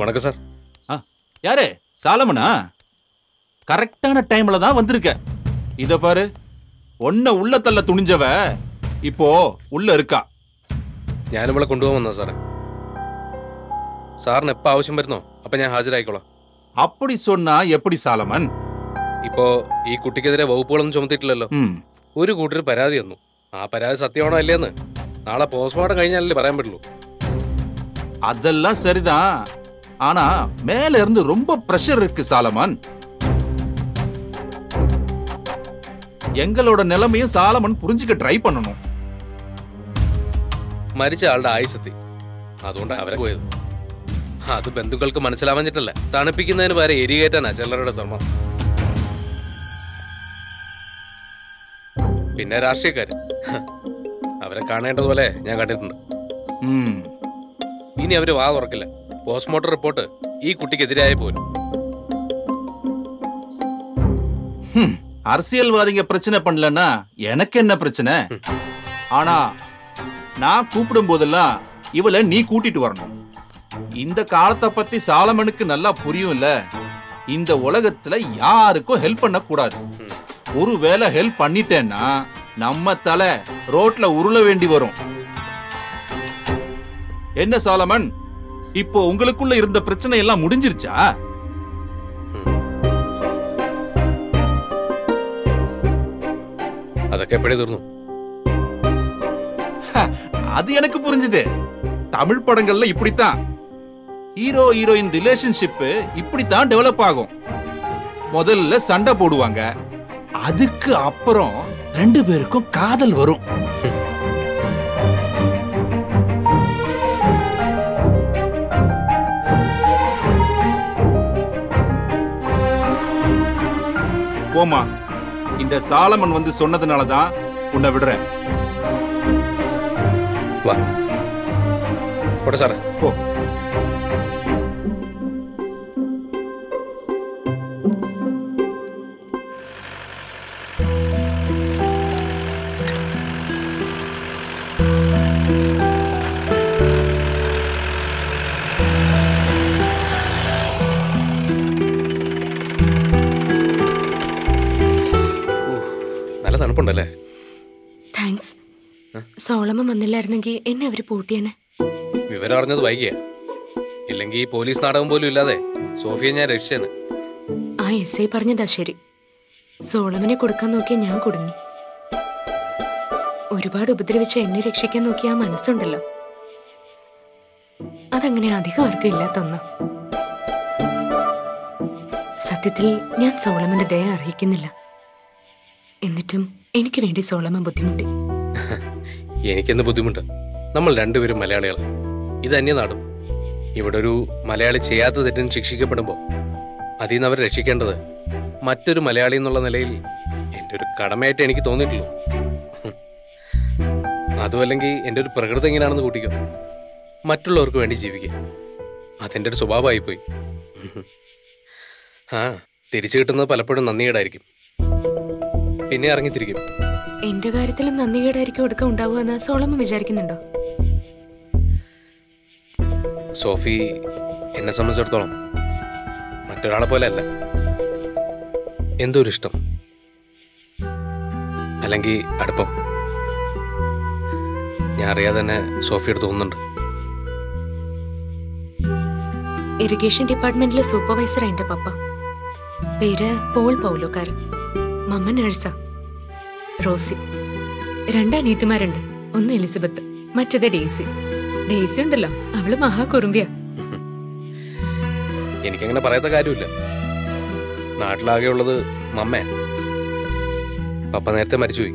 வணக்கம் சார் ஆ, யாரு சாலமனா கரெக்டான டைம்ல தான் வந்திருக்க இத பாரு ஒன்ன உள்ள தள்ள துணிஞ்சவ இப்போ உள்ள இருக்கா ഞാനിവളെ കൊണ്ടുപോകാൻ വന്നാ സാറേ സാറിന് എപ്പോൾ ആവശ്യം വരുന്നോ അപ്പം ഞാൻ ഹാജരായിക്കോളാം அப்படி சொன்னா எப்படி சாலமன் ഇപ്പോ ഈ കുട്ടിക്കെതിരെ വകുപ്പുകളൊന്നും ചുമത്തിയിട്ടില്ലല്ലോ ம் ഒരു കൂട്ടർ പരാതി തന്നു ആ പരാതി സത്യമാണോ അല്ലേന്ന് നാളെ പോസ്റ്റ്മോർട്ടം കഴിഞ്ഞാലല്ലേ പറയാൻ പറ്റുള്ളൂ அதெல்லாம் சரிதான் ஆனா மேல இருந்து ரொம்ப பிரஷர் இருக்கு சாலமன் எங்களோட நிலைமையும் சாலமன் புரிஞ்சுக்க ட்ரை பண்ணணும் മരിച്ച ആളുടെ ആയുസെത്തി അതുകൊണ്ട് അവരെ പോയത് അത് ബന്ധുക്കൾക്ക് മനസ്സിലാവാഞ്ഞിട്ടല്ല തണുപ്പിക്കുന്നതിന് പകരം എരികേറ്റാനാ ചിലരുടെ ശ്രമം പിന്നെ രാഷ്ട്രീയക്കാര് ഹ, അവരെ കാണേണ്ടതുപോലെ ഞാൻ കണ്ടിട്ടുണ്ട് ம் ഇനി അവര് വാ തുറക്കില്ല പോസ്റ്റ്മോർട്ടം റിപ്പോർട്ട് ഈ കുട്ടിക്കെതിരായ പോലും ஹம், அரசியல்வாதிங்க பிரச்சனை பண்ணலன்னா எனக்கு என்ன பிரச்சனை ஆனா நான் கூப்பிடும் போதெல்லாம் இவளை நீ கூட்டிட்டு வரணும் இந்த காலத்தை பத்தி சாலமனுக்கு நல்லா புரியும்ல இந்த உலகத்துல யாருக்கும் ஹெல்ப் பண்ண கூடாது ஒருவேளை ஹெல்ப் பண்ணிட்டேன்னா நம்ம தலை ரோட்ல உருள வேண்டி வரும் என்ன சாலமன் இப்போ உங்களுக்குள்ள இருந்த பிரச்சனை எல்லாம் முடிஞ்சிருச்சா അതൊക്കെ എപ്പോഴേ തീർന്നു அது எனக்கு புரிஞ்சுது தமிழ் படங்கள்ல இப்படித்தான் ஹீரோ ஹீரோயின் ரிலேஷன்ஷிப் இப்படித்தான் டெவலப் ஆகும் முதல்ல சண்டை போடுவாங்க அதுக்கு அப்புறம் ரெண்டு பேருக்கும் காதல் வரும் போமா இந்த சாலமன் வந்து சொன்னதுனால தான் உன்னை விடுறேன் വാ പോട്ടെ സാറേ போ നല്ല തണുപ്പുണ്ടല്ലേ താങ്ക്സ് സോളമൻ വന്നില്ലായിരുന്നെങ്കിൽ എന്നെ അവര് പൂട്ടിയേനെ വിവരം അറിഞ്ഞത് വൈകിയ ഇല്ലെങ്കിൽ പോലീസ് നാടകം പോലും ഇല്ലാതെ സോഫിയെ ഞാൻ രക്ഷിച്ചേനെ ആ എസ് ഐ പറഞ്ഞതാ ശരി സോളമനെ കൊടുക്കാൻ നോക്കിയ ഞാൻ കുടുങ്ങി ഒരുപാട് ഉപദ്രവിച്ച എന്നെ രക്ഷിക്കാൻ നോക്കിയ ആ മനസ്സുണ്ടല്ലോ അതങ്ങനെ അധികം ആർക്കും ഇല്ലാത്ത ഒന്നാ സത്യത്തിൽ ഞാൻ സോളമന്റെ ദയ അർഹിക്കുന്നില്ല എന്നിട്ടും എനിക്ക് വേണ്ടി സോളമൻ ബുദ്ധിമുട്ടി എനിക്കെന്ത് ബുദ്ധിമുട്ട് നമ്മൾ രണ്ടുപേരും മലയാളികൾ ഇത് അന്യനാടും ഇവിടെ ഒരു മലയാളി ചെയ്യാത്ത തെറ്റിന് ശിക്ഷിക്കപ്പെടുമ്പോൾ അതിൽ നിന്ന് അവരെ രക്ഷിക്കേണ്ടത് മറ്റൊരു മലയാളി എന്നുള്ള നിലയിൽ എൻ്റെ ഒരു കടമയായിട്ട് എനിക്ക് തോന്നിയിട്ടുള്ളൂ ഹും. അതുമല്ലെങ്കിൽ എൻ്റെ ഒരു പ്രകൃതം എങ്ങനെയാണെന്ന് കൂട്ടിക്കോ മറ്റുള്ളവർക്ക് വേണ്ടി ജീവിക്കുക അതെൻ്റെ ഒരു സ്വഭാവമായിപ്പോയി ഹും. ആ തിരിച്ചു കിട്ടുന്നത് പലപ്പോഴും നന്ദികേടായിരിക്കും പിന്നെ ഇറങ്ങിത്തിരിക്കും എന്റെ കാര്യത്തിലും നന്ദികേടായിരിക്കും ഒടുക്കം ഉണ്ടാവുക എന്ന് സോളമൻ വിചാരിക്കുന്നുണ്ടോ സോഫി എന്നെ സംബന്ധിച്ചിടത്തോളം മറ്റൊരാളെ പോലെ അല്ല എന്തോ ഒരു ഇഷ്ടം അല്ലെങ്കിൽ അടുപ്പം ഞാൻ അറിയാതെ തന്നെ സോഫിയോട് തോന്നുന്നുണ്ട് ഇറിഗേഷൻ ഡിപ്പാർട്ട്മെന്റിലെ സൂപ്പർവൈസറാ എന്റെ പപ്പ പേര് പോൾ പൗലോക്കാരൻ മമ്മ നഴ്സാ റോസി രണ്ടനിയത്തിമാരുണ്ട് ഒന്ന് എലിസബത്ത് മറ്റേത് ഡേസി ഡേസി ഉണ്ടല്ലോ അവള് മഹാകുറുമ്പിയാ എനിക്കങ്ങനെ പറയാത്ത കാര്യമില്ല നാട്ടിലാകെയുള്ളത് മമ്മ പപ്പ നേരത്തെ മരിച്ചുപോയി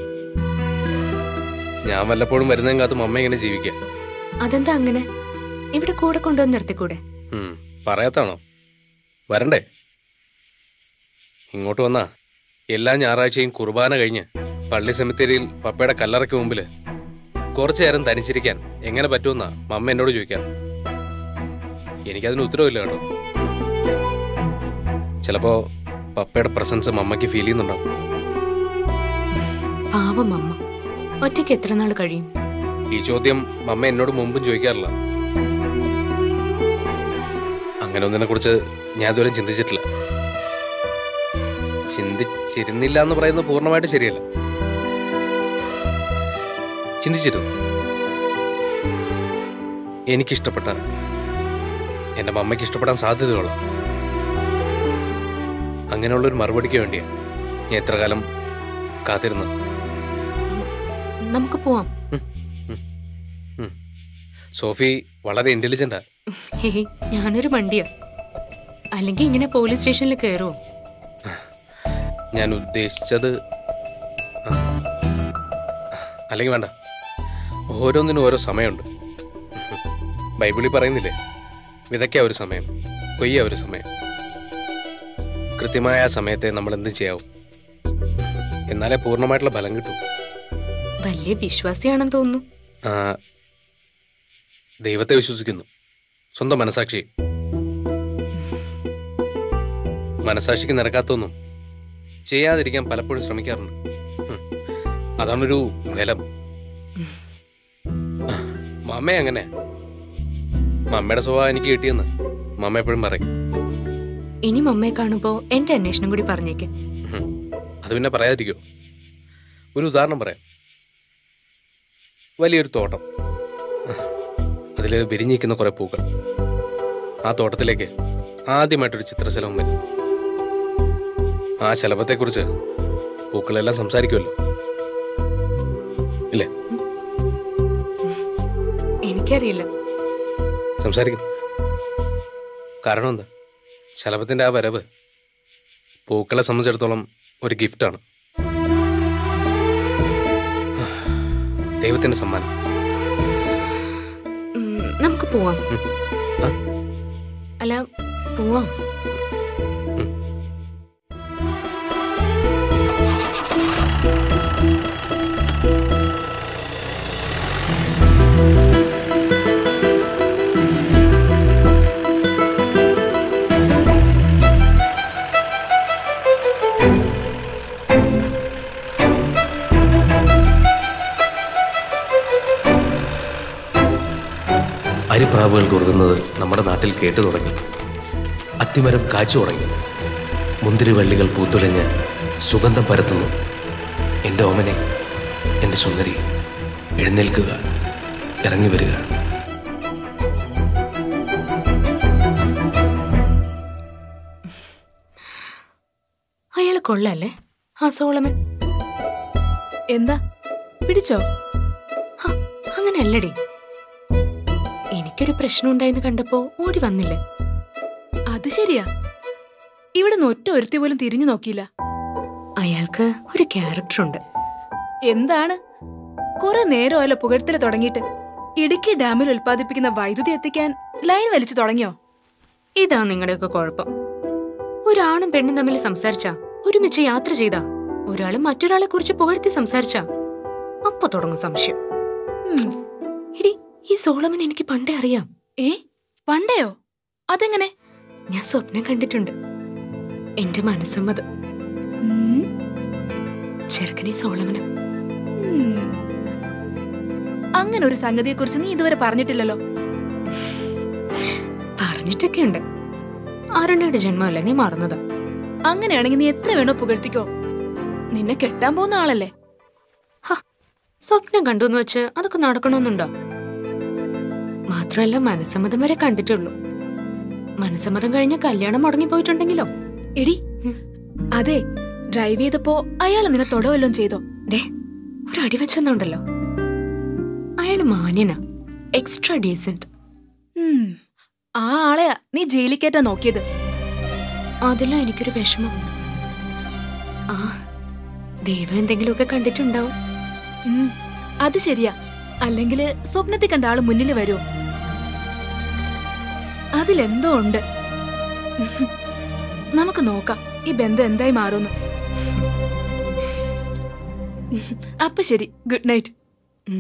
ഞാൻ വല്ലപ്പോഴും വരുന്നതും കാത്ത് മമ്മ ഇങ്ങനെ ജീവിക്കാം അതെന്താ അങ്ങനെ ഇവിടെ കൂടെ കൊണ്ടുവന്ന് നിർത്തിക്കൂടെ ഉം, പറയാത്താണോ വരണ്ടേ ഇങ്ങോട്ട് വന്നാ എല്ലാ ഞായറാഴ്ചയും കുർബാന കഴിഞ്ഞ് പള്ളി സെമിത്തേരിയിൽ പപ്പയുടെ കല്ലറയ്ക്ക് മുമ്പിൽ കുറച്ചു നേരം തനിച്ചിരിക്കാൻ എങ്ങനെ പറ്റുമെന്നാ മമ്മ എന്നോട് ചോദിക്കാം എനിക്കതിന് ഉത്തരവില്ല കേട്ടോ ചിലപ്പോ പപ്പയുടെ പ്രസൻസ് മമ്മയ്ക്ക് ഫീൽ ചെയ്യുന്നുണ്ടാവും പാവം അമ്മ ഒറ്റയ്ക്ക് എത്ര നാൾ കഴിയും ഈ ചോദ്യം മമ്മ എന്നോട് മുമ്പും ചോദിക്കാറില്ല അങ്ങനെ ഒന്നിനെ കുറിച്ച് ഞാൻ ഇതുവരെ ചിന്തിച്ചിട്ടില്ല ചിന്തിച്ചിരുന്നില്ല എന്ന് പറയുന്നത് പൂർണ്ണമായിട്ട് ശരിയല്ല ചിന്തിച്ചിരുന്നു എനിക്കിഷ്ടപ്പെട്ട എൻ്റെ മമ്മയ്ക്ക് ഇഷ്ടപ്പെടാൻ സാധ്യതയുള്ള അങ്ങനെയുള്ള ഒരു മറുപടിക്ക് വേണ്ടിയാണ് ഞാൻ എത്ര കാലം കാത്തിരുന്നത് നമുക്ക് പോവാം സോഫി വളരെ ഇന്റലിജന്റാ ഹേയ് ഞാനൊരു വണ്ടിയാ അല്ലെങ്കിൽ ഇങ്ങനെ പോലീസ് സ്റ്റേഷനിൽ കയറുമോ ഞാൻ ഉദ്ദേശിച്ചത് ആ. അല്ലെങ്കിൽ വേണ്ട ഓരോന്നിനും ഓരോ സമയമുണ്ട് ബൈബിളിൽ പറയുന്നില്ലേ വിതയ്ക്ക ഒരു സമയം കൊയ്യ ഒരു സമയം കൃത്യമായ ആ സമയത്തെ നമ്മൾ എന്തും ചെയ്യാവും എന്നാലേ പൂർണ്ണമായിട്ടുള്ള ഫലം കിട്ടും വലിയ വിശ്വാസിയാണെന്ന് തോന്നുന്നു ആ, ദൈവത്തെ വിശ്വസിക്കുന്നു സ്വന്തം മനസാക്ഷി മനസാക്ഷിക്ക് നിരക്കാത്തൊന്നും ചെയ്യാതിരിക്കാൻ പലപ്പോഴും ശ്രമിക്കാറുണ്ട് ഉം. അതാണൊരു ബലം ആ, മമ്മ അങ്ങനെ മമ്മയുടെ സ്വഭാവം എനിക്ക് കിട്ടിയെന്ന് മമ്മ എപ്പോഴും പറയും ഇനി മമ്മയെ കാണുമ്പോ എന്റെ അന്വേഷണം കൂടി പറഞ്ഞേക്ക് ഉം. അത് പിന്നെ പറയാതിരിക്കോ ഒരു ഉദാഹരണം പറയാം വലിയൊരു തോട്ടം അതിൽ വിരിഞ്ഞിരിക്കുന്ന കുറെ പൂക്കൾ ആ തോട്ടത്തിലേക്ക് ആദ്യമായിട്ടൊരു ചിത്രശലഭം വരും ആ ശലഭത്തെക്കുറിച്ച് പൂക്കളെല്ലാം സംസാരിക്കുമല്ലോ ഇല്ലേ എനിക്കറിയില്ല സംസാരിക്കും കാരണം എന്താ ശലഭത്തിന്റെ ആ വരവ് പൂക്കളെ സംബന്ധിച്ചിടത്തോളം ഒരു ഗിഫ്റ്റാണ് ദൈവത്തിന്റെ സമ്മാനം ഉം, നമുക്ക് പോവാം ഉം. ആ, അല്ല പോവാം അരിപ്രാവുകൾ കുറുകുന്നത് നമ്മുടെ നാട്ടിൽ കേട്ടു തുടങ്ങി അത്തിമരം കാച്ചു തുടങ്ങി മുന്തിരിവള്ളികൾ പൂത്തുലഞ്ഞ് സുഗന്ധം പരത്തുന്നു എൻ്റെ ഓമനെ എൻ്റെ സുന്ദരി എഴുന്നേൽക്കുക ഇറങ്ങി വരിക അയാൾ കൊള്ളല്ലേ ആ സോളമൻ എന്താ പിടിച്ചോ ഹ, അങ്ങനെയല്ലടി എനിക്കൊരു പ്രശ്നം ഉണ്ടായെന്ന് കണ്ടപ്പോ ഓടി വന്നില്ലേ അത് ശരിയാ ഇവിടെ നിന്ന് ഒറ്റ ഒരുത്തി പോലും തിരിഞ്ഞു നോക്കിയില്ല അയാൾക്ക് ഒരു ക്യാരക്ടർ ഉണ്ട് എന്താണ് കുറെ നേരമല്ല പുകഴ്ത്തല് തുടങ്ങിയിട്ട് ഇടുക്കി ഡാമിൽ ഉൽപ്പാദിപ്പിക്കുന്ന വൈദ്യുതി എത്തിക്കാൻ ലൈൻ വലിച്ചു തുടങ്ങിയോ ഇതാ നിങ്ങളുടെയൊക്കെ കുഴപ്പം ഒരാണും പെണ്ണും തമ്മിൽ സംസാരിച്ചാ ഒരുമിച്ച് യാത്ര ചെയ്താ ഒരാള് മറ്റൊരാളെ കുറിച്ച് പുകഴ്ത്തി സംസാരിച്ചാ അപ്പൊ തുടങ്ങും സംശയം ഉം. എടി ഈ സോളമൻ എനിക്ക് പണ്ടേ അറിയാം ഏ പണ്ടേയോ അതെങ്ങനെ ഞാൻ സ്വപ്നം കണ്ടിട്ടുണ്ട് എന്റെ മനസ്സമ്മതം ഉം. ചെറുക്കനെ സോളമനും ഉം. അങ്ങനെ ഒരു സംഗതിയെ കുറിച്ച് നീ ഇതുവരെ പറഞ്ഞിട്ടില്ലല്ലോ പറഞ്ഞിട്ടൊക്കെ ഉണ്ട് അരുണയുടെ ജന്മമല്ല നീ മറന്നതാ അങ്ങനെയാണെങ്കിൽ നീ എത്ര വേണോ പുകഴ്ത്തിക്കോ നിന്നെ കെട്ടാൻ പോകുന്ന ആളല്ലേ ഹ, സ്വപ്നം കണ്ടു എന്ന് വെച്ച് അതൊക്കെ നടക്കണമെന്നുണ്ടോ മാത്രമല്ല മനസ്സമ്മതം വരെ കണ്ടിട്ടുള്ളൂ മനസ്സമ്മതം കഴിഞ്ഞ കല്യാണം മുടങ്ങിപ്പോയിട്ടുണ്ടെങ്കിലോ എടി ഉം. അതെ ഡ്രൈവ് ചെയ്തപ്പോ അയാൾ നിന്നെ തൊടവല്ലോ ചെയ്തോ ദേ ഒരു അടി വെച്ചെന്നുണ്ടല്ലോ അയാള് മാന്യനാ എക്സ്ട്രാ ഡീസന്റ് ഉം. ആ ആളെയാ നീ ജയിലിൽ കയറ്റാൻ നോക്കിയത് അതെല്ലാം എനിക്കൊരു വിഷമം ആ ദൈവം എന്തെങ്കിലുമൊക്കെ കണ്ടിട്ടുണ്ടാവും ഉം. അത് ശരിയാ അല്ലെങ്കിൽ സ്വപ്നത്തിൽ കണ്ട ആള് മുന്നിൽ വരുമോ അതിലെന്തോ ഉണ്ട് നമുക്ക് നോക്കാം ഈ ബന്ധം എന്തായി മാറുന്നു അപ്പൊ ശരി ഗുഡ് നൈറ്റ് ഉം.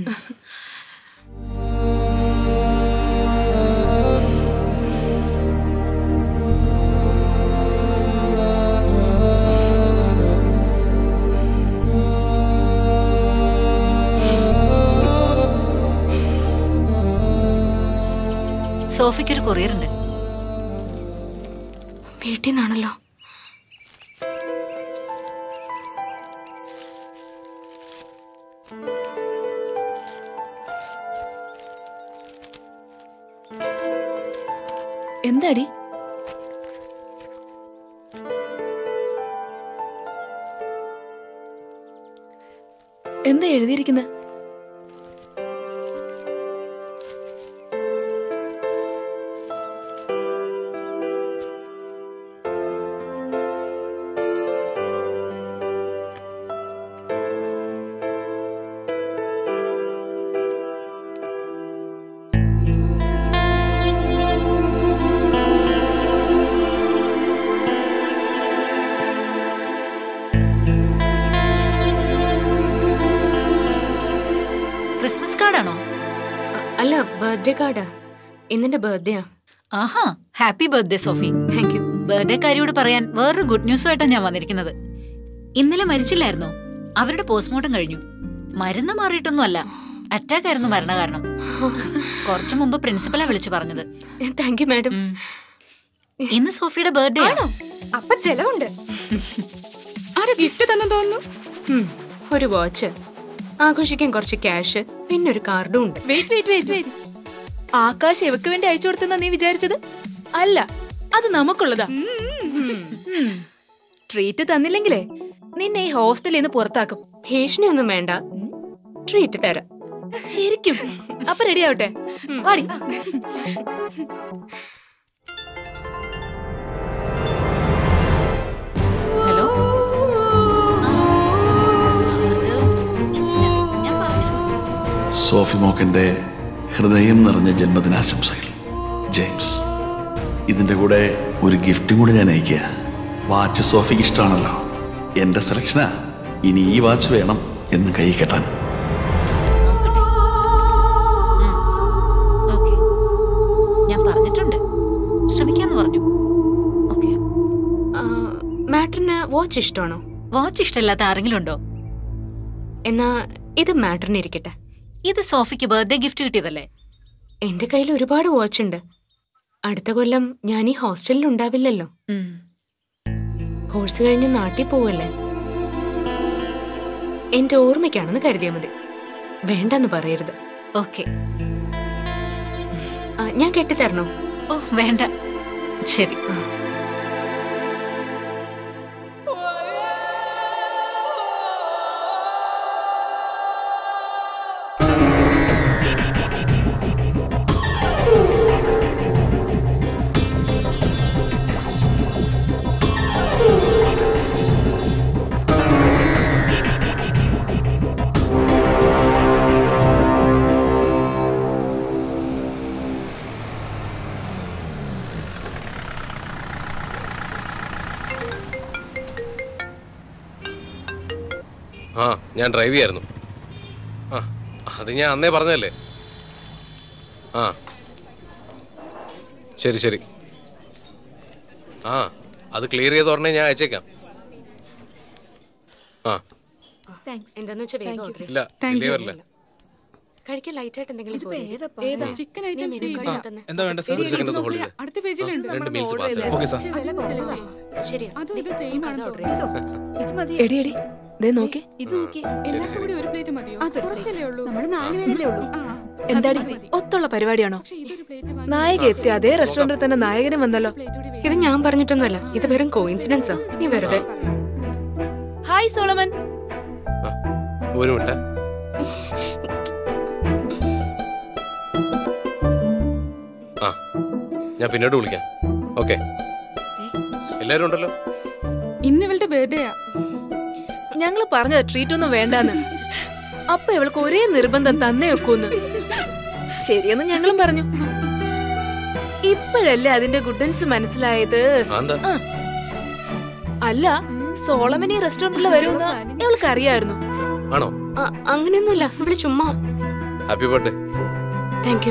സോഫിക്കൊരു കൊറിയർ ഉണ്ട് വീട്ടിൽ നിന്നാണല്ലോ എന്താടി എന്താ എഴുതിയിരിക്കുന്നത് ക്രിസ്മസ് കാർഡാണോ അ- അല്ല ബർത്ത്ഡേ കാർഡാ ഇന്നെന്റെ ബർത്ത്ഡേയാ ആഹാ happy birthday Sophie thank you birthday കാര്യോട് പറയാൻ വേറൊരു ഗുഡ് ന്യൂസുമായിട്ടാണ് ഞാൻ വന്നിരിക്കുന്നത് ഇന്നലെ മരിച്ചില്ലായിരുന്നോ അവരുടെ പോസ്റ്റ്മോർട്ടം കഴിഞ്ഞു മരുന്ന് മാറിയിട്ടൊന്നും അല്ല അറ്റാക്ക് ആയിരുന്നു മരണകാരണം കുറച്ചു മുമ്പ് പ്രിൻസിപ്പലാ വിളിച്ചു പറഞ്ഞത് താങ്ക് യു മാഡം ഉം. ഇന്ന് സോഫിയുടെ ബർത്ത്ഡേ അപ്പൊ ചെലവുണ്ട് ആരാ ഗിഫ്റ്റ് തന്നെ തോന്നുന്നു ഉം, ഒരു വാച്ച് ആഘോഷിക്കാൻ കുറച്ച് ക്യാഷ് പിന്നെ ഒരു കാർഡും ഉണ്ട് wait wait wait wait Akash ഇവക്ക് വേണ്ടി അയച്ചു കൊടുത്തെന്നാ നീ വിചാരിച്ചത് അല്ല അത് നമുക്കുള്ളതാ ട്രീറ്റ് തന്നില്ലെങ്കിലേ നിന്നെ ഈ ഹോസ്റ്റലിൽ നിന്ന് പുറത്താക്കും ഭീഷണിയൊന്നും വേണ്ട ട്രീറ്റ് തരാം ശരിക്കും അപ്പൊ റെഡി ആവട്ടെ വാടി ഹലോ ആ, അത് ഞാൻ- ഞാൻ പറഞ്ഞിരുന്നു സോഫി മോക്കന്റെ ഹൃദയം നിറഞ്ഞ ജന്മദിനാശംസകൾ ജെയിംസ് ഇതിന്റെ കൂടെ ഒരു ഗിഫ്റ്റും കൂടെ ഞാൻ അയക്കുക വാച്ച് സോഫിക്ക് ഇഷ്ടമാണല്ലോ എന്റെ സെലക്ഷനാ ഇനി ഈ വാച്ച് വേണം എന്ന് കൈ കെട്ടാൻ നോക്കട്ടെ ഉം. ഓക്കേ ഞാൻ പറഞ്ഞിട്ടുണ്ട് ശ്രമിക്കാന്ന് പറഞ്ഞു ഓക്കെ മാറ്ററിന് വാച്ച് ഇഷ്ടമാണോ വാച്ച് ഇഷ്ടമില്ലാത്ത ആരെങ്കിലും ഉണ്ടോ എന്നാ ഇത് മാറ്ററിന് ഇരിക്കട്ടെ ഇത് സോഫിക്ക് ബർത്ത്ഡേ ഗിഫ്റ്റ് കിട്ടിയതല്ലേ എന്റെ കയ്യിൽ ഒരുപാട് വാച്ച് ഉണ്ട് അടുത്ത കൊല്ലം ഞാൻ ഈ ഹോസ്റ്റലിൽ ഉണ്ടാവില്ലല്ലോ ഉം. കോഴ്സ് കഴിഞ്ഞ് നാട്ടിൽ പോവല്ലേ എന്റെ ഓർമ്മയ്ക്കാണെന്ന് കരുതിയാൽ മതി വേണ്ടെന്ന് പറയരുത് ഓക്കെ ആ, ഞാൻ കെട്ടിത്തരണോ ഓ വേണ്ട ശരി ആ ഞാൻ ഡ്രൈവ് ചെയ്യായിരുന്നു ആ അത് ഞാൻ അന്നേ പറഞ്ഞതല്ലേ ആ ശരി ശരി ആ അത് ക്ലിയർ ചെയ്ത് പറഞ്ഞേ ഞാൻ അയച്ചേക്കാം ആ എന്താന്ന് വെച്ചാൽ വേഗം order ചെയ്യ്. ഇല്ല വലിയ വരില്ല കഴിക്കാൻ ലൈറ്റ് ആയിട്ട് എന്തെങ്കിലും പോരെ? ചിക്കൻ നീ മെനു കാർഡ് തന്നെ. എന്താ വേണ്ട ഒരു സെക്കൻഡ് ഒന്ന് ഹോൾഡ് ചെയ്ത് അടുത്ത പേജിലുണ്ട് രണ്ട് മീൽസ് പാസ് ഓക്കെ സാർ ശരിയാ അതും നീ ഇത് same നമുക്ക് അത് ആണെന്ന് order ചെയ്യാം. ഇത് മതി എടി എടി ദേ നോക്കി ഇത് നോക്കി എല്ലാവർക്കും കൂടി ഒരു പ്ലേറ്റ് മതിയോ കുറച്ചല്ലേ ഉള്ളൂ നമ്മള് നാലുപേരല്ലേ ഉള്ളൂ എന്താടി ഒത്തുള്ള പരിപാടിയാണോ നായിക എത്തി അതേ റെസ്റ്റോറന്റിൽ തന്നെ നായകനും വന്നല്ലോ ഇത് ഞാൻ പറഞ്ഞിട്ടൊന്നുമല്ല ഇത് വെറും കോയിൻസിഡൻസാ നീ വെറുതെ ഹായ് സോളമൻ ആ, ഒരു മിനിറ്റ് ആ ഞാൻ പിന്നീട് വിളിക്കാം ഓക്കെ എല്ലാവരും ഉണ്ടല്ലോ ഇന്ന് ഇവളുടെ ബർത്ത്ഡേയാ ഞങ്ങള് പറഞ്ഞത് ട്രീറ്റ് ഒന്നും വേണ്ടാന്ന് അപ്പൊ ഇവൾക്ക് ഒരേ നിർബന്ധം തന്നെ വെക്കൂന്ന് ശരിയെന്ന് ഞങ്ങളും പറഞ്ഞു ഇപ്പോഴല്ലേ അതിന്റെ ഗുഡൻസ് മനസ്സിലായത് ആ, എന്താ ആ. അല്ല സോളമൻ ഈ റെസ്റ്റോറന്റിൽ വരുമെന്ന് ഇവൾക്ക് അറിയായിരുന്നു ആണോ ആ, അങ്ങനെയൊന്നുമില്ല ഇവിടെ ചുമ്മാ happy birthday thank you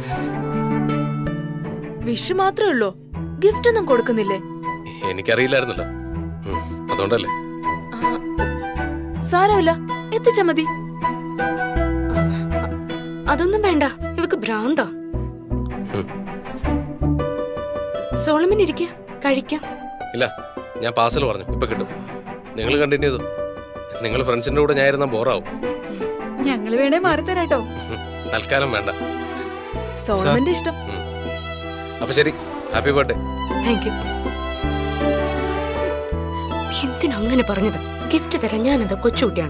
Vishu മാത്രമേ ഉള്ളൂ ഗിഫ്റ്റ് ഒന്നും കൊടുക്കുന്നില്ലേ എനിക്കറിയില്ലായിരുന്നല്ലോ ഉം, അതുകൊണ്ടല്ലേ ആ, സാരമില്ല എത്തിച്ചാ മതി അതൊന്നും വേണ്ട ഇവക്ക് ഭ്രാന്താ ഉം. സോളമൻ ഇരിക്കുക കഴിക്കാം ഇല്ല ഞാൻ പാസൽ പറഞ്ഞു ഇപ്പൊ കിട്ടും നിങ്ങൾ കണ്ടിന്യൂ ചെയ്തു നിങ്ങൾ ഫ്രണ്ട്സിന്റെ കൂടെ ഞാൻ ഇരുന്ന ബോറാവും ഞങ്ങള് വേണേ മാറിത്തരാട്ടോ ഉം. തൽക്കാലം വേണ്ട സോളമന്റെ ഇഷ്ടം അപ്പൊ ശരി ഹാപ്പി ബർത്ത്ഡേ താങ്ക് യു എന്തിനാ അങ്ങനെ പറഞ്ഞത് ഗിഫ്റ്റ് തരാൻ ഞാനെന്താ കൊച്ചുകുട്ടിയാണോ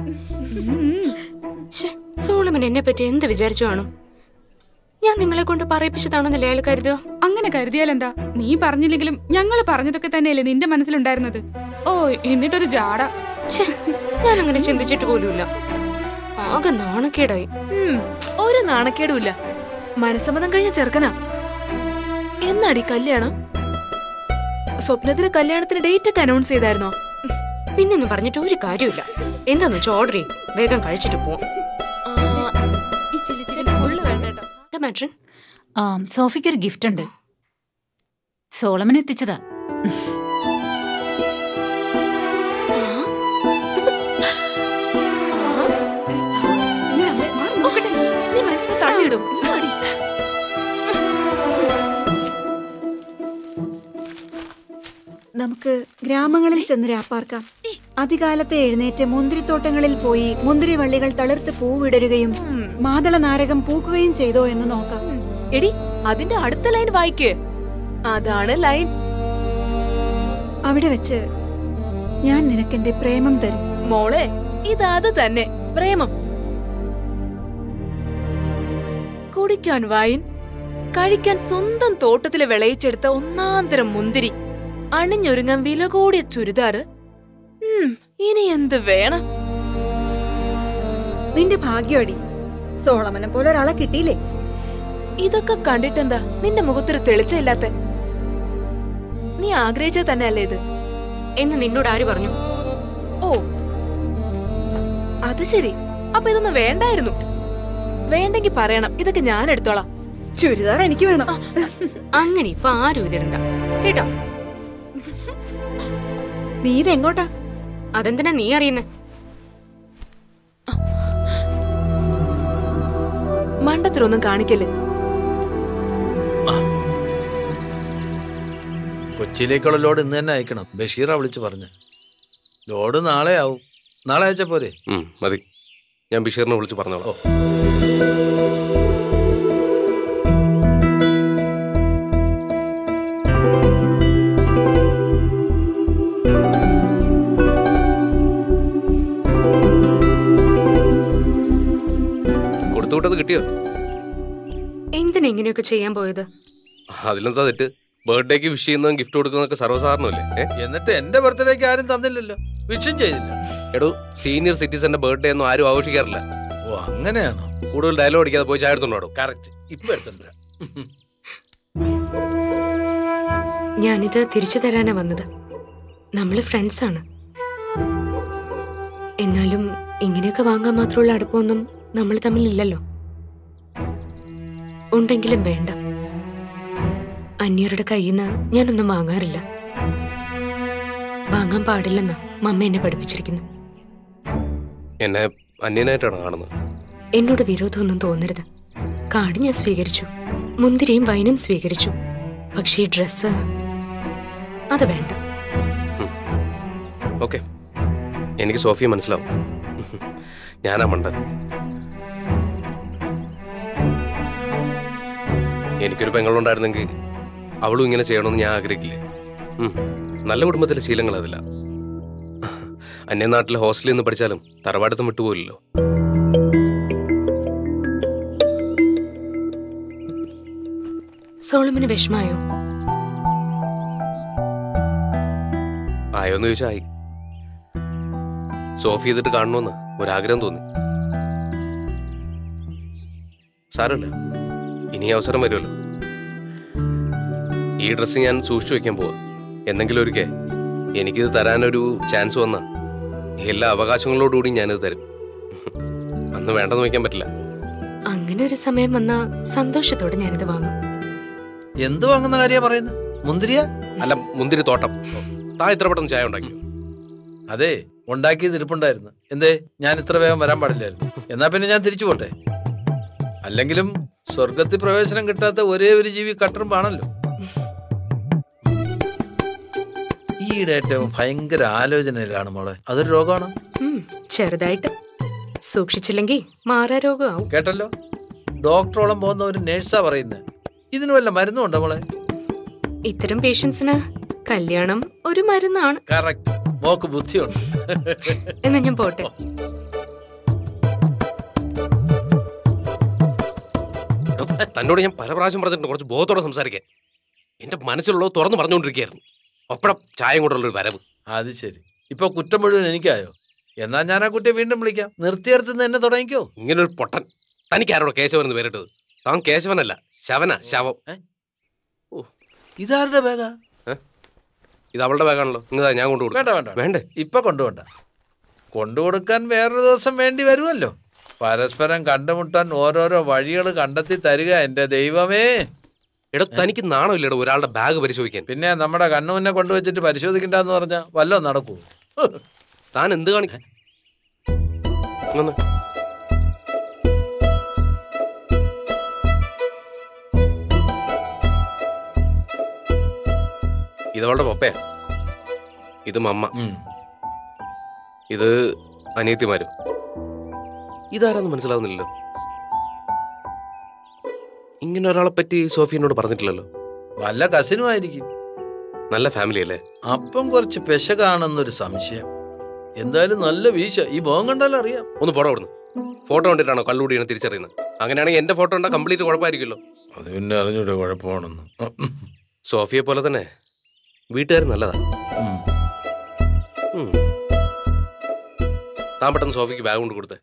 ശ്ശെ, സോളമൻ എന്നെ പറ്റി എന്ത് വിചാരിച്ചു കാണും ഞാൻ നിങ്ങളെ കൊണ്ട് പറയിപ്പിച്ചതാണെന്നല്ലേ അയാൾ കരുതുക അങ്ങനെ കരുതിയാലെന്താ നീ പറഞ്ഞില്ലെങ്കിലും ഞങ്ങൾ പറഞ്ഞതൊക്കെ തന്നെയല്ലേ നിന്റെ മനസ്സിലുണ്ടായിരുന്നത് ഓ എന്നിട്ടൊരു ജാട ഛെ, ഞാൻ അങ്ങനെ ചിന്തിച്ചിട്ട് പോലുമില്ല ആകെ നാണക്കേടായി ഉം, ഒരു നാണക്കേടുമില്ല മനസ്സമ്മതം കഴിഞ്ഞ ചെറുക്കനാ എന്നാടി കല്യാണം സ്വപ്നത്തിലെ കല്യാണത്തിന് ഡേറ്റ് ഒക്കെ അനൗൺസ് ചെയ്തായിരുന്നോ നിന്നൊന്നും പറഞ്ഞിട്ട് ഒരു കാര്യമില്ല എന്താന്ന് വെച്ചാൽ ഓർഡർ ചെയ്യും വേഗം കഴിച്ചിട്ട് പോവാം ഈ ചില്ലി ചില്ലി ഫുള്ള് വേണ്ട കേട്ടോ എന്താ മാട്രൻ ആ സോഫിക്ക് ഒരു ഗിഫ്റ്റ് ഉണ്ട് സോളമൻ എത്തിച്ചതാ നീ മനുഷ്യനെ തള്ളിയിടും ഇങ്ങോടി. നമുക്ക് ഗ്രാമങ്ങളിൽ ചെന്ന് രാപ്പാർക്കാം അതികാലത്തെ എഴുന്നേറ്റ് മുന്തിരിത്തോട്ടങ്ങളിൽ പോയി മുന്തിരിവള്ളികൾ തളിർത്ത് പൂവിടരുകയും മാതള നാരകം പൂക്കുകയും ചെയ്തോ എന്ന് നോക്കാം എടി അതിന്റെ അടുത്ത ലൈൻ വായിക്ക് അതാണ് ലൈൻ അവിടെ വെച്ച് ഞാൻ നിനക്കെന്റെ പ്രേമം തരും മോളെ ഇതത് തന്നെ പ്രേമം കുടിക്കാൻ വൈൻ കഴിക്കാൻ സ്വന്തം തോട്ടത്തില് വിളയിച്ചെടുത്ത ഒന്നാന്തരം മുന്തിരി അണിഞ്ഞൊരുങ്ങാൻ വില കൂടിയ ചുരിദാറ് ഉം, ഇനി എന്ത് വേണം നിന്റെ ഭാഗ്യടി സോളമനെ പോലെ ഒരാളെ കിട്ടിയില്ലേ ഇതൊക്കെ കണ്ടിട്ടെന്താ നിന്റെ മുഖത്തൊരു തെളിച്ചമില്ലാത്ത നീ ആഗ്രഹിച്ചത് തന്നെ അല്ലേ ഇത് എന്ന് നിന്നോട് ആര് പറഞ്ഞു ഓ അത് ശരി അപ്പൊ ഇതൊന്നും വേണ്ടായിരുന്നു വേണ്ടെങ്കി പറയണം ഇതൊക്കെ ഞാൻ എടുത്തോളാം ചുരിദാർ എനിക്ക് വേണം അങ്ങനെ ഇപ്പൊ ആരും ഇതിടണ്ട കേട്ടോ നീ ഇതെങ്ങോട്ടാ അതെന്തിനാ നീ അറിയുന്നേ മണ്ടത്തിലൊന്നും കാണിക്കല്ലേ കൊച്ചിയിലേക്കുള്ള ലോഡ് ഇന്ന് തന്നെ അയക്കണം ബഷീറാ വിളിച്ച് പറഞ്ഞ് ലോഡ് നാളെ ആവും നാളെ അയച്ചാ പോരെ ഉം, മതി ഞാൻ ബഷീറിനെ വിളിച്ച് പറഞ്ഞോളാം കൊടുത്തുവിട്ടത് കിട്ടിയോ എന്തിനാ ഇങ്ങനെയൊക്കെ ചെയ്യാൻ പോയത് അതിലെന്താ തെറ്റ് ബർത്ത്ഡേക്ക് വിഷ് ചെയ്യുന്നതും ഗിഫ്റ്റ് കൊടുക്കുന്നതൊക്കെ സർവ്വസാധാരണമല്ലേ ഏ എന്നിട്ട് എന്റെ ബർത്ത്ഡേക്ക് ആരും തന്നില്ലല്ലോ വിഷയം ചെയ്തില്ല എടോ സീനിയർ സിറ്റിസന്റെ ബർത്ത്ഡേ ഒന്നും ആരും ആഘോഷിക്കാറില്ല ഓ അങ്ങനെയാണോ കൂടുതൽ ഡയലോഗ് അടിക്കാതെ പോയി ചായ എടുത്തോണ്ടോ കറക്റ്റ് ഇപ്പൊ എടുത്തിട്ടുണ്ട് ഞാനിത് തിരിച്ചു തരാനാ വന്നത് നമ്മള് ഫ്രണ്ട്സ് ആണ് എന്നാലും ഇങ്ങനെയൊക്കെ വാങ്ങാൻ മാത്രമുള്ള അടുപ്പമൊന്നും നമ്മൾ തമ്മിലില്ലല്ലോ ഉണ്ടെങ്കിലും വേണ്ട അന്യരുടെ കയ്യിൽ നിന്ന് ഞാനൊന്നും വാങ്ങാറില്ല വാങ്ങാൻ പാടില്ലെന്നാ മമ്മ എന്നെ പഠിപ്പിച്ചിരിക്കുന്നു എന്നെ അന്യനായിട്ടാണ് കാണുന്നത് എന്നോട് വിരോധമൊന്നും തോന്നരുത് കാർഡ് ഞാൻ സ്വീകരിച്ചു മുന്തിരിയും വൈനും സ്വീകരിച്ചു പക്ഷേ ഈ ഡ്രസ്സ് അത് വേണ്ട ഓക്കെ എനിക്ക് സോഫിയെ മനസ്സിലാവും ഞാനാ മണ്ടൻ എനിക്കൊരു പെങ്ങളുണ്ടായിരുന്നെങ്കിൽ അവളും ഇങ്ങനെ ചെയ്യണമെന്ന് ഞാൻ ആഗ്രഹിക്കില്ലേ ഉം. നല്ല കുടുംബത്തിലെ ശീലങ്ങൾ അതില്ല അന്യനാട്ടിലെ ഹോസ്റ്റലിൽ നിന്ന് പഠിച്ചാലും തറവാടത്തും വിട്ടുപോയില്ലല്ലോ സോളമന് വിഷമായോ ആയോന്ന് ചോദിച്ചാൽ ആയി സോഫി ചെയ്തിട്ട് കാണണമെന്ന് ഒരാഗ്രഹം തോന്നി സാരമില്ല ഇനി അവസരം വരുമല്ലോ ഈ ഡ്രസ്സ് ഞാൻ സൂക്ഷിച്ചു വെക്കാൻ പോവാ എന്തെങ്കിലും ഒരിക്കൽ എനിക്കിത് തരാനൊരു ചാൻസ് വന്നാ എല്ലാ അവകാശങ്ങളോടുകൂടി ഞാനിത് തരും അന്ന് വേണ്ടെന്ന് വയ്ക്കാൻ പറ്റില്ല അങ്ങനെ ഒരു സമയം വന്നാ സന്തോഷത്തോടെ ഞാനിത് വാങ്ങും എന്ത് വാങ്ങുന്ന കാര്യ പറയുന്നത് മുന്തിരിയ അല്ല മുന്തിരി തോട്ടം താ ഇത്ര പെട്ടെന്ന് ചായ ഉണ്ടാക്കി അതെ ഉണ്ടാക്കിയത് ഇരിപ്പുണ്ടായിരുന്നു എന്തേ ഞാൻ ഇത്ര വേഗം വരാൻ പാടില്ലായിരുന്നു എന്നാ പിന്നെ ഞാൻ തിരിച്ചു പോട്ടെ അല്ലെങ്കിലും സ്വർഗത്തിൽ പ്രവേശനം കിട്ടാത്ത ഒരേ ഒരു ജീവി കട്ടറുമ്പാണല്ലോ ഈയിടെയായിട്ട് ഭയങ്കര ആലോചനയിലാണ് മോളെ അതൊരു രോഗമാണ് ഉം, ചെറുതായിട്ട് സൂക്ഷിച്ചില്ലെങ്കിൽ മാറാ രോഗമാവും കേട്ടല്ലോ ഡോക്ടറോളം പോകുന്ന ഒരു നേഴ്സാ പറയുന്നത് ഇതിന് വല്ല മരുന്നും ഉണ്ടോ മോളെ ഇത്തരം പേഷ്യൻസിന് കല്യാണം ഒരു മരുന്നാണ് കറക്റ്റ് മോക്ക് ബുദ്ധിയുണ്ട് എന്ന് ഞാൻ പോട്ടെ എടോ, തന്നോട് ഞാൻ പല പ്രാവശ്യം പറഞ്ഞിട്ടുണ്ട് കുറച്ച് ബോധത്തോടെ സംസാരിക്കാൻ എന്റെ മനസ്സിലുള്ളത് തുറന്നു പറഞ്ഞുകൊണ്ടിരിക്കുകയായിരുന്നു അപ്പഴ ചായം കൊണ്ടുള്ള ഒരു വരവ് അത് ശരി ഇപ്പൊ കുറ്റം മുഴുവൻ എനിക്കായോ എന്നാ ഞാൻ ആ കുട്ടിയെ വീണ്ടും വിളിക്കാം നിർത്തിയെടുത്ത് എന്നെ തുടങ്ങിക്കോ ഇങ്ങനെ ഒരു പൊട്ടൻ തനിക്ക് ആരോടോ കേശവൻ എന്ന് പേരിട്ടത് താൻ കേശവനല്ല ശവന ശവം ഇതാരുടെ ബാഗാ ഇത് അവളുടെ ബാഗാണല്ലോ ഇങ്ങതാ ഞാൻ കൊണ്ടു വേണ്ട വേണ്ട വേണ്ടേ ഇപ്പൊ കൊണ്ടുപോണ്ട കൊണ്ടുകൊടുക്കാൻ വേറൊരു ദിവസം വേണ്ടി വരുമല്ലോ പരസ്പരം കണ്ടുമുട്ടാൻ ഓരോരോ വഴികൾ കണ്ടെത്തി തരിക എന്റെ ദൈവമേ എടോ തനിക്ക് നാണമില്ലടോ ഒരാളുടെ ബാഗ് പരിശോധിക്കാൻ പിന്നെ നമ്മുടെ കണ്ണുമുന്നെ കൊണ്ടുവച്ചിട്ട് പരിശോധിക്കണ്ടെന്ന് പറഞ്ഞാ വല്ലോ നടക്കൂ താൻ എന്ത് കാണിക്കും ഇങ്ങൊന്ന്. ഇതവളുടെ പപ്പയാ ഇത് മമ്മ ഇത് അനിയത്തിമാരും ഇതാരാന്ന് മനസ്സിലാവുന്നില്ലല്ലോ ഇങ്ങനെ ഒരാളെ പറ്റി സോഫി എന്നോട് പറഞ്ഞിട്ടില്ലല്ലോ വല്ല കസിനും ആയിരിക്കും നല്ല ഫാമിലി അല്ലേ അപ്പം കുറച്ച് പെശകാണെന്നൊരു സംശയം എന്തായാലും നല്ല വീഴ്ച ഈ മുഖം കണ്ടാലും അറിയാം ഒന്ന് ഫോട്ടോ കൊടുന്നു ഫോട്ടോ കണ്ടിട്ടാണോ കള്ളുകൂടിയാണ് തിരിച്ചറിയുന്നത് അങ്ങനെയാണെങ്കിൽ എന്റെ ഫോട്ടോ ഉണ്ടാ കംപ്ലീറ്റ് കുഴപ്പമായിരിക്കുമല്ലോ അത് പിന്നെ അറിഞ്ഞൂടെ കുഴപ്പമാണെന്ന് സോഫിയെ പോലെ തന്നെ വീട്ടുകാർ നല്ലതാ ഉം. താൻ പെട്ടെന്ന് സോഫിക്ക് ബാഗ് കൊണ്ട് കൊടുത്തേ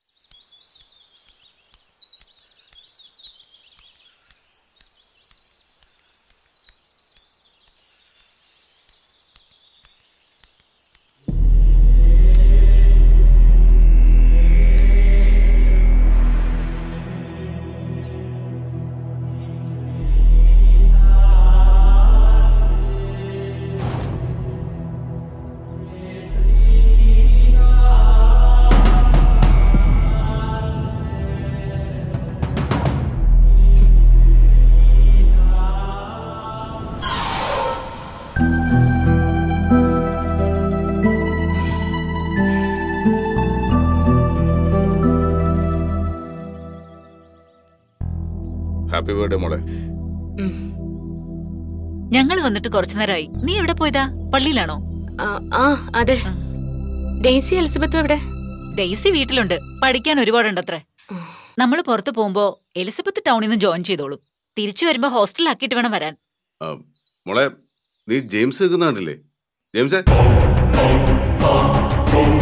ഹാപ്പി ബർത്ത്ഡേ മോളെ ഞങ്ങൾ വന്നിട്ട് കുറച്ചു നേരമായി നീ എവിടെ പോയതാ പള്ളിയിലാണോ ആ, ആ അതെ ഡെയ്സി എലിസബത്തും എവിടെ ഡെയ്സി വീട്ടിലുണ്ട് പഠിക്കാൻ ഒരുപാടുണ്ടത്രേ നമ്മൾ പുറത്തു പോകുമ്പോ എലിസബത്ത് ടൗണിൽ നിന്ന് ജോയിൻ ചെയ്തോളൂ തിരിച്ചു വരുമ്പോ ഹോസ്റ്റലിലാക്കിയിട്ട് വേണം വരാൻ ആ, മോളെ നീ ജെയിംസ് നിൽക്കുന്ന കണ്ടില്ലേ ജെയിംസേ